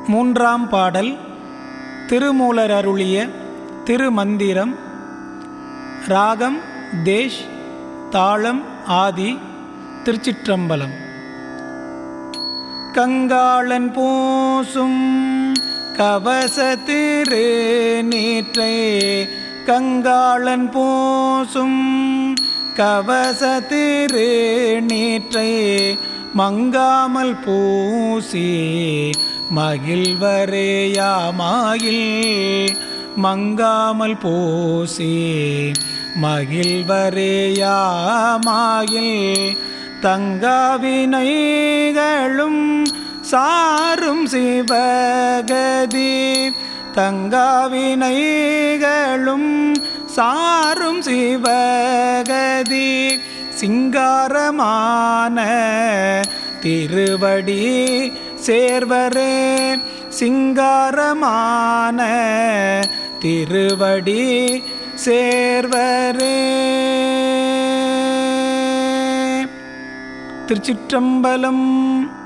மூன்றாம் பாடல் திருமூலர் அருளிய திருமந்திரம் ராகம் தேஷ் தாளம் ஆதி திருச்சிற்றம்பலம் கங்காளன் பூசும் கவச திரு நீற்றை கங்காளன் பூசும் கவச திரு நீற்றை மங்காமல் பூசி மகிழ்வரேயாமாயில் மங்காமல் பூசி மகிழ்வரேயாமாயில் தங்காவினைகளும் சாரும் சிவகதி தங்காவினைகளும் சாரும் சிவகதி சிங்காரமான திருவடி சேர்வரே சிங்காரமான திருவடி சேர்வரே திருச்சிற்றம்பலம்